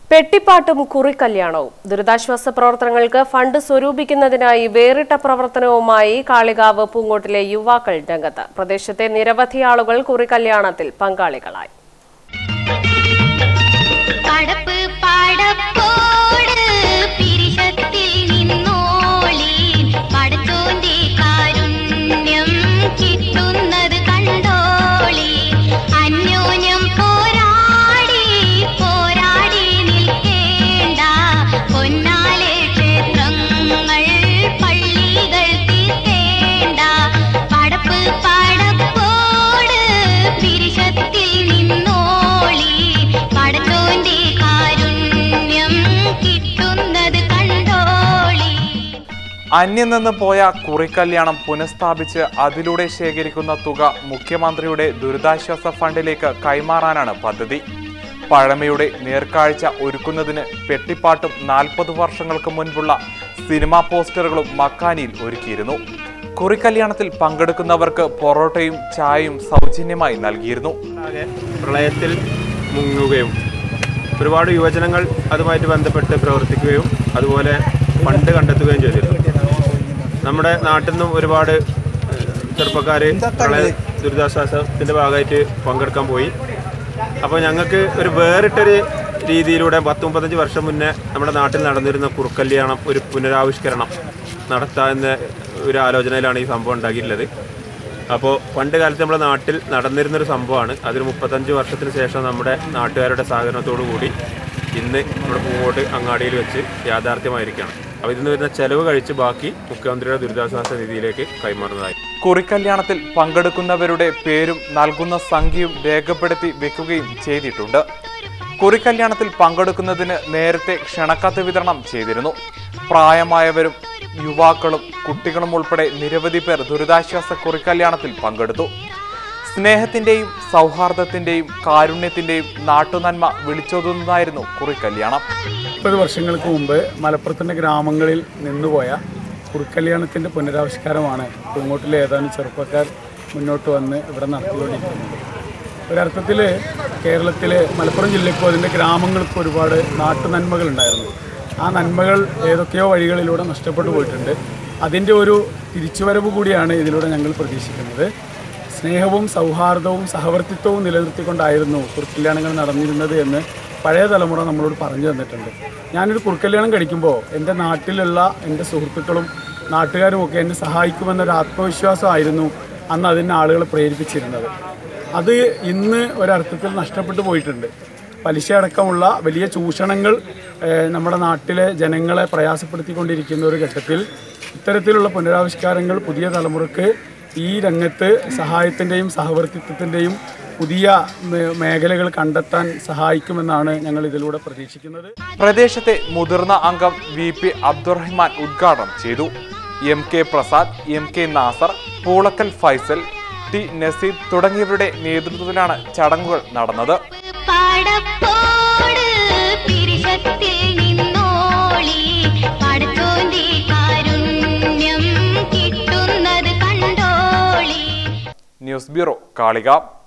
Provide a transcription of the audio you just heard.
പെട്ടിപ്പാട്ടും കുറിക്കല്യാണവും ദുരിതാശ്വാസ പ്രവർത്തനങ്ങൾക്ക് ഫണ്ട് സ്വരൂപിക്കുന്നതിനായി വേറിട്ട പ്രവർത്തനവുമായി കാളികാവ് പൂങ്കോട്ടിലെ യുവാക്കൾ രംഗത്ത് പ്രദേശത്തെ നിരവധി ആളുകൾ കുറിക്കല്യാണത്തിൽ പങ്കാളികളായി പടപ്പ് പാടപ്പോട് പിരിശത്തിൽ നിന്നോളി പടച്ചോന്റെ കാരുണ്യം കിട്ടുന്നത് കണ്ടോളി അന്യോന്യം പോരാടി പോരാടി നിൽക്കേണ്ട പൊന്നാലെ ക്ഷേത്രങ്ങൾ പള്ളികൾ തീർത്തേണ്ട പടപ്പ് പാടപ്പോട് പിരിശത്തിൽ നിന്നോളി പടച്ചോന്റെ കാരുണ്യം കിട്ടുന്നത് കണ്ടോളി അന്യം നിന്ന് പോയ കുറിക്കല്യാണം പുനഃസ്ഥാപിച്ച് അതിലൂടെ ശേഖരിക്കുന്ന തുക മുഖ്യമന്ത്രിയുടെ ദുരിതാശ്വാസ ഫണ്ടിലേക്ക് കൈമാറാനാണ് പദ്ധതി പഴമയുടെ നേർക്കാഴ്ച ഒരുക്കുന്നതിന് പെട്ടിപ്പാട്ടും നാൽപ്പത് വർഷങ്ങൾക്ക് മുൻപുള്ള സിനിമാ പോസ്റ്ററുകളും മക്കാനിയിൽ ഒരുക്കിയിരുന്നു കുറിക്കല്യാണത്തിൽ പങ്കെടുക്കുന്നവർക്ക് പൊറോട്ടയും ചായയും സൗജന്യമായി നൽകിയിരുന്നു ആകെ പ്രളയത്തിൽ മുങ്ങുകയും ഒരുപാട് യുവജനങ്ങൾ അതുമായിട്ട് ബന്ധപ്പെട്ട് പ്രവർത്തിക്കുകയും അതുപോലെ ഫണ്ട് കണ്ടെത്തുകയും ചെയ്തിരുന്നു നമ്മുടെ നാട്ടിൽ നിന്നും ഒരുപാട് ചെറുപ്പക്കാർ പ്രളയ ദുരിതാശ്വാസത്തിൻ്റെ ഭാഗമായിട്ട് പങ്കെടുക്കാൻ പോയി അപ്പോൾ ഞങ്ങൾക്ക് ഒരു വേറിട്ടൊരു രീതിയിലൂടെ പത്ത് മുപ്പത്തഞ്ച് വർഷം മുന്നേ നമ്മുടെ നാട്ടിൽ നടന്നിരുന്ന കുറുക്കല്യാണം ഒരു പുനരാവിഷ്കരണം നടത്താമെന്ന ഒരു ആലോചനയിലാണ് ഈ സംഭവം ഉണ്ടാക്കിയിട്ടുള്ളത് അപ്പോൾ പണ്ട് കാലത്ത് നമ്മുടെ നാട്ടിൽ നടന്നിരുന്നൊരു സംഭവമാണ് അതൊരു മുപ്പത്തഞ്ച് വർഷത്തിന് ശേഷം നമ്മുടെ നാട്ടുകാരുടെ സഹകരണത്തോടു കൂടി ഇന്ന് നമ്മുടെ പൂവോട്ട് അങ്ങാടിയിൽ വെച്ച് യാഥാർത്ഥ്യമായിരിക്കുകയാണ് അപ്പോൾ ഇതിന് വരുന്ന ചെലവ് കഴിച്ച് ബാക്കി മുഖ്യമന്ത്രിയുടെ ദുരിതാശ്വാസ നിധിയിലേക്ക് കൈമാറുന്നതായി കുറിക്കല്യാണത്തിൽ പങ്കെടുക്കുന്നവരുടെ പേരും നൽകുന്ന സംഖ്യയും രേഖപ്പെടുത്തി വെക്കുകയും ചെയ്തിട്ടുണ്ട് കുറിക്കല്യാണത്തിൽ പങ്കെടുക്കുന്നതിന് നേരത്തെ ക്ഷണക്കത്ത് വിതരണം ചെയ്തിരുന്നു പ്രായമായവരും യുവാക്കളും കുട്ടികളും ഉൾപ്പെടെ നിരവധി പേർ ദുരിതാശ്വാസ കുറിക്കല്യാണത്തിൽ പങ്കെടുത്തു സ്നേഹത്തിന്റെയും സൗഹാർദ്ദത്തിന്റെയും കാരുണ്യത്തിന്റെയും നാട്ടുനന്മ വിളിച്ചോതുന്നതായിരുന്നു കുറിക്കല്യാണം മുപ്പത് വർഷങ്ങൾക്ക് മുമ്പ് മലപ്പുറത്തിൻ്റെ ഗ്രാമങ്ങളിൽ നിന്നുപോയ കുറുക്കല്യാണത്തിൻ്റെ പുനരാവിഷ്കാരമാണ് പൂങ്ങോട്ടിലെ ഏതാനും ചെറുപ്പക്കാർ മുന്നോട്ട് വന്ന് ഇവിടെ നടത്തിക്കൊണ്ടിരിക്കുന്നത് ഒരർത്ഥത്തിൽ കേരളത്തിലെ മലപ്പുറം ജില്ലയ്ക്കും അതിൻ്റെ ഗ്രാമങ്ങൾക്കും ഒരുപാട് നാട്ടുനന്മകളുണ്ടായിരുന്നു ആ നന്മകൾ ഏതൊക്കെയോ വഴികളിലൂടെ നഷ്ടപ്പെട്ടു പോയിട്ടുണ്ട് അതിൻ്റെ ഒരു തിരിച്ചുവരവ് കൂടിയാണ് ഇതിലൂടെ ഞങ്ങൾ പ്രതീക്ഷിക്കുന്നത് സ്നേഹവും സൗഹാർദ്ദവും സഹവർത്തിത്വവും നിലനിർത്തിക്കൊണ്ടായിരുന്നു കുറുക്കല്യാണങ്ങൾ നടന്നിരുന്നത് എന്ന് പഴയ തലമുറ നമ്മളോട് പറഞ്ഞു തന്നിട്ടുണ്ട് ഞാനൊരു കുറുക്കല്യാണം കഴിക്കുമ്പോൾ എൻ്റെ നാട്ടിലുള്ള എൻ്റെ സുഹൃത്തുക്കളും നാട്ടുകാരുമൊക്കെ എന്നെ സഹായിക്കുമെന്നൊരു ആത്മവിശ്വാസമായിരുന്നു അന്ന് അതിന് ആളുകളെ പ്രേരിപ്പിച്ചിരുന്നത് അത് ഇന്ന് ഒരർത്ഥത്തിൽ നഷ്ടപ്പെട്ടു പോയിട്ടുണ്ട് പലിശ അടക്കമുള്ള വലിയ ചൂഷണങ്ങൾ ഏഹ്, നമ്മുടെ നാട്ടിലെ ജനങ്ങളെ പ്രയാസപ്പെടുത്തിക്കൊണ്ടിരിക്കുന്ന ഒരു ഘട്ടത്തിൽ ഇത്തരത്തിലുള്ള പുനരാവിഷ്കാരങ്ങൾ പുതിയ തലമുറക്ക് ഈ രംഗത്ത് സഹായത്തിൻ്റെയും സഹവർത്തിത്വത്തിൻ്റെയും പുതിയ മേ- മേഖലകൾ കണ്ടെത്താൻ സഹായിക്കുമെന്നാണ് ഞങ്ങൾ ഇതിലൂടെ പ്രതീക്ഷിക്കുന്നത് പ്രദേശത്തെ മുതിർന്ന അംഗം വി പി അബ്ദുറഹ്മാൻ ഉദ്ഘാടനം ചെയ്തു M K Prasad M K Nasar Poolakkal Faisal T Naseeb തുടങ്ങിയവരുടെ നേതൃത്വത്തിലാണ് ചടങ്ങുകൾ നടന്നത് പാടപ്പോട് പിരിശത്തിൽ നിന്നോളി പടച്ചോന്റെ കാരുണ്യം കിട്ടുന്നത് കണ്ടോളി ന്യൂസ് ബ്യൂറോ കാളിക